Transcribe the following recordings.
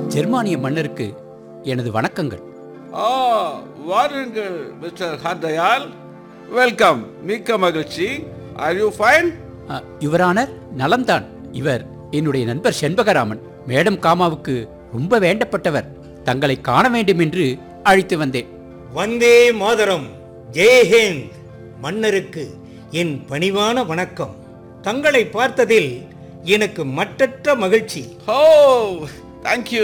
ஜெர்மானிய மன்னருக்கு எனது வணக்கங்கள் ஆ வாருங்கள் மிஸ்டர் ஹர்தயால் வெல்கம் மிக்க மகிழ்ச்சி are you fine ah, your honour நலம்தான் இவர் என்னுடைய நண்பர் செண்பகராமன் மேடம் காமாவுக்கு ரொம்ப வேண்டப்பட்டவர் தங்களை காண வேண்டும் என்று அழைத்து வந்தேன் வந்தே மாதரம் ஜெய்ஹிந்த் மன்னருக்கு என் பணிவான வணக்கம் தங்களை பார்த்ததில் எனக்கு மட்டற்ற மகிழ்ச்சி ஓ தேங்க்யூ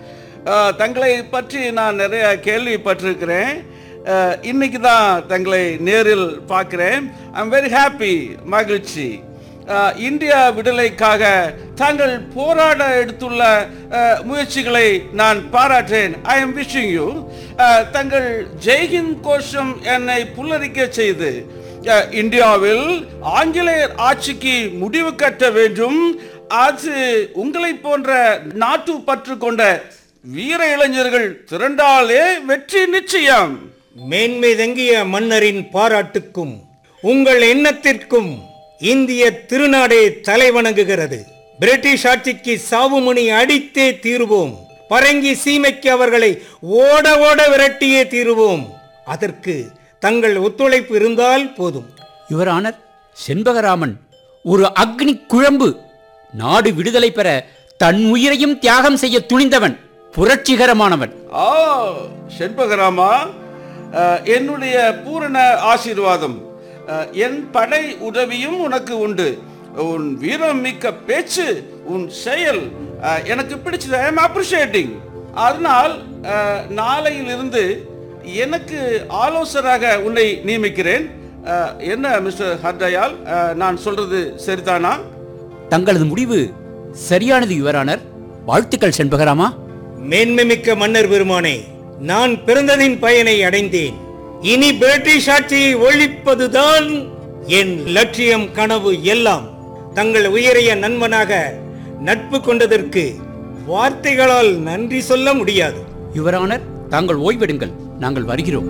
தங்களை பற்றி நான் நிறைய கேள்விப்பட்டிருக்கிறேன் அஹ், இன்னைக்கு தான் தங்களை நேரில் பார்க்கிறேன் ஐம் வெரி ஹாப்பி மகிழ்ச்சி அஹ், இந்தியா விடுதலைக்காக தாங்கள் போராட எடுத்துள்ள அஹ், முயற்சிகளை நான் பாராட்டேன் ஐ எம் விஷிங் யூ தங்கள் ஜெய்ஹிந்த் கோஷம் என்னை புல்லரிக்க செய்து அஹ், இந்தியாவில் ஆங்கிலேயர் ஆட்சிக்கு முடிவு கட்ட வேண்டும் அது உங்களை போன்ற நாட்டு பற்று கொண்ட வீர இளைஞர்கள் திரண்டாலே வெற்றி நிச்சயம் மேன்மை தங்கிய மன்னரின் பாராட்டுக்கும் உங்கள் எண்ணத்திற்கும் இந்திய திருநாடே தலைவணங்குகிறது பிரிட்டிஷ் ஆட்சிக்கு சாவுமணி அடித்தே தீருவோம் பரங்கி சீமைக்கு அவர்களை ஓட ஓட விரட்டியே தீருவோம் அதற்கு தங்கள் ஒத்துழைப்பு இருந்தால் போதும் யுவரானர் செண்பகராமன் ஒரு அக்னி குழம்பு நாடு விடுதலை பெற தன் உயிரையும் தியாகம் செய்ய துணிந்தவன் புரட்சிகரமானவன் ஆ செண்பகராமா அஹ், என்னுடைய பூரண ஆசீர்வாதம் அஹ், என் படை உதவியும் உனக்கு உண்டு உன் வீரம் மிக்க பேச்சு உன் செயல் அஹ், எனக்கு பிடிச்சது ஐ எம் அப்ரிஷியேட்டிங் அதனால் அஹ், நாளையிலிருந்து எனக்கு ஆலோசகராக உன்னை நியமிக்கிறேன் அஹ், என்ன மிஸ்டர் ஹர்தயால் அஹ், நான் சொல்றது சரிதானா தங்களது முடிவு சரியானது யுவரானர் வாழ்த்துக்கள் செண்பகராமா மேன்மைமிக்க மன்னர் பெருமானே நான் பிறந்ததின் பயனை அடைந்தேன் இனி பிரிட்டிஷ் ஆட்சியை ஒழிப்பதுதான் என் லட்சியம் கனவு எல்லாம் தங்கள் உயரிய நண்பனாக நட்பு கொண்டதற்கு வார்த்தைகளால் நன்றி சொல்ல முடியாது யுவரானர் தாங்கள் ஓய்வெடுங்கள் நாங்கள் வருகிறோம்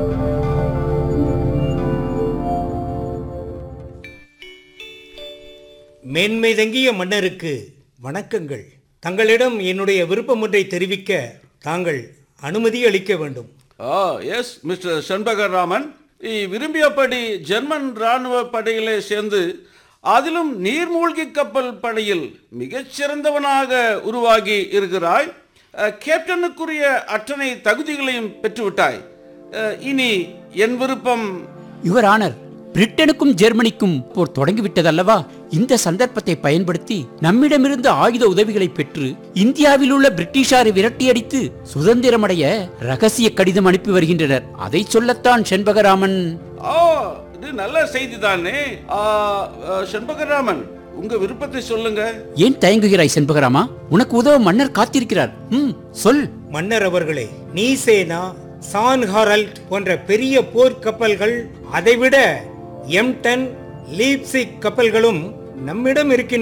மேன்மை தங்கிய மன்னருக்கு வணக்கங்கள் தங்களிடம் என்னுடைய விருப்பம் ஒன்றை தெரிவிக்க தாங்கள் அனுமதி அளிக்க வேண்டும் ஆ எஸ் மிஸ்டர் செண்பகராமன் நீ விரும்பியபடி ஜெர்மன் ராணுவ படையிலே சேர்ந்து அதிலும் நீர்மூழ்கி கப்பல் படையில் மிகச்சிறந்தவனாக உருவாகி இருக்கிறாய் அஹ், கேப்டனுக்குரிய அத்தனை தகுதிகளையும் பெற்றுவிட்டாய் அஹ், இனி என் விருப்பம் யுவரானர் பிரிட்டனுக்கும் ஜெர்மனிக்கும் போர் தொடங்கிவிட்டதல்லவா இந்த சந்தர்ப்பத்தை பயன்படுத்தி நம்மிடமிருந்து ஆயுத உதவிகளை பெற்று இந்தியாவில் உள்ள பிரிட்டிஷாரை விரட்டியடித்து சுதந்திரமடைய ரகசிய கடிதம் அனுப்பி வருகின்றனர் அதை சொல்லத்தான் செண்பகராமன் ஆ இது நல்ல செய்தி தானே செண்பகராமன் உங்க விருப்பத்தை சொல்லுங்க ஏன் தயங்குகிறாய் செண்பகராமா உனக்கு உதவ மன்னர் காத்திருக்கிறார் ம் சொல் மன்னர் அவர்களே நீசேனா சான் ஹாரல்ட் போன்ற பெரிய போர் கப்பல்கள் அதைவிட எம்டன் லீப்சிக் கப்பல்களும் நம்மிடம் இருக்கின்றன